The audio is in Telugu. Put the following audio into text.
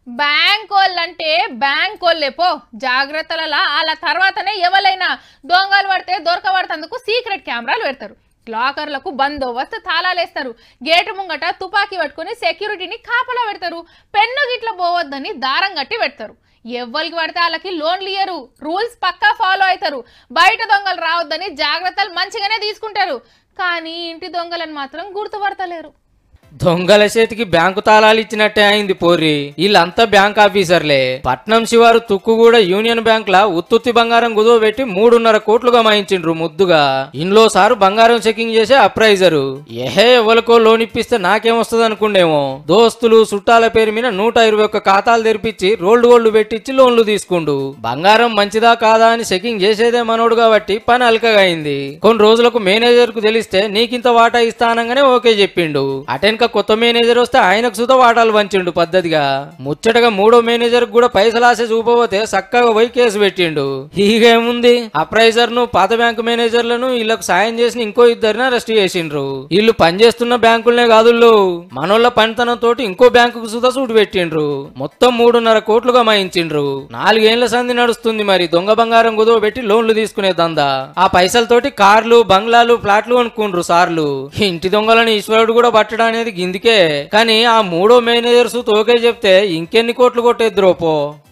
బ్యాంక్ వాళ్ళంటే బ్యాంక్ వాళ్ళే పో జాగ్రత్తలలో వాళ్ళ తర్వాతనే ఎవరైనా దొంగలు పడితే దొరకబడతందుకు సీక్రెట్ కెమెరాలు పెడతారు లాకర్లకు బందోబస్తు తాళాలేస్తారు గేటు ముంగట తుపాకీ పట్టుకొని సెక్యూరిటీని కాపలా పెడతారు పెన్ను గిట్ల పోవద్దని దారం కట్టి పెడతారు ఎవ్వరికి పడితే వాళ్ళకి లోన్లు ఇయ్యరు రూల్స్ పక్కా ఫాలో అవుతారు బయట దొంగలు రావద్దని జాగ్రత్తలు మంచిగానే తీసుకుంటారు కానీ ఇంటి దొంగలను మాత్రం గుర్తుపడతలేరు దొంగల చేతికి బ్యాంకు తాళాలు ఇచ్చినట్టే అయింది పోరి వీళ్ళంతా బ్యాంక్ ఆఫీసర్లే పట్నం శివారు తుక్కు కూడా యూనియన్ బ్యాంక్ లా ఉత్తుత్తి బంగారం కుదువ పెట్టి మూడున్నర కోట్లు గమాయించిండ్రు ముద్దుగా ఇంట్లో సారు బంగారం చెకింగ్ చేసే అప్రైజరు ఏహే ఎవరికో లోన్ ఇప్పిస్తే నాకేమొస్తుంది అనుకుండేమో దోస్తులు చుట్టాల పేరు మీద నూట ఇరవై ఒక్క ఖాతాలు తెరిపించి రోల్డ్ గోల్డ్ పెట్టించి లోన్లు తీసుకుండు బంగారం మంచిదా కాదా అని చెకింగ్ చేసేదే మనోడు కాబట్టి పని అల్కగా అయింది కొన్ని రోజులకు మేనేజర్ కు తెలిస్తే నీకింత వాటా ఇస్తానంగానే ఓకే చెప్పిండు అటెన్క కొత్త మేనేజర్ వస్తే ఆయనకు సుత వాటాలు పంచిండు పద్ధతిగా ముచ్చటగా మూడో మేనేజర్ కూడా పైసలాసే చూపబోతే చక్కగా పోయి కేసు పెట్టిండు హీగేముంది అప్రైజర్ ను పాత బ్యాంకు మేనేజర్లను వీళ్ళకు సాయం చేసిన ఇంకో ఇద్దరిని అరెస్ట్ చేసిండ్రు వీళ్ళు పనిచేస్తున్న బ్యాంకులనే కాదుళ్ళు మనోళ్ళ పనితనం తోటి ఇంకో బ్యాంకుకు సుత సూటు పెట్టిండ్రు మొత్తం మూడున్నర కోట్లుగా మాయించిండ్రు నాలుగేళ్ల సంధి నడుస్తుంది మరి దొంగ బంగారం కుదువ పెట్టి లోన్లు తీసుకునే దందా ఆ పైసలతోటి కార్లు బంగ్లాలు ఫ్లాట్లు కొనుక్కుండ్రు సార్లు ఇంటి దొంగలను ఈశ్వరుడు కూడా పట్టడం అనేది గిందికే కానీ ఆ మూడో మేనేజర్స్ తోకే చెప్తే ఇంకెన్ని కోట్లు కొట్టేద్దురో పో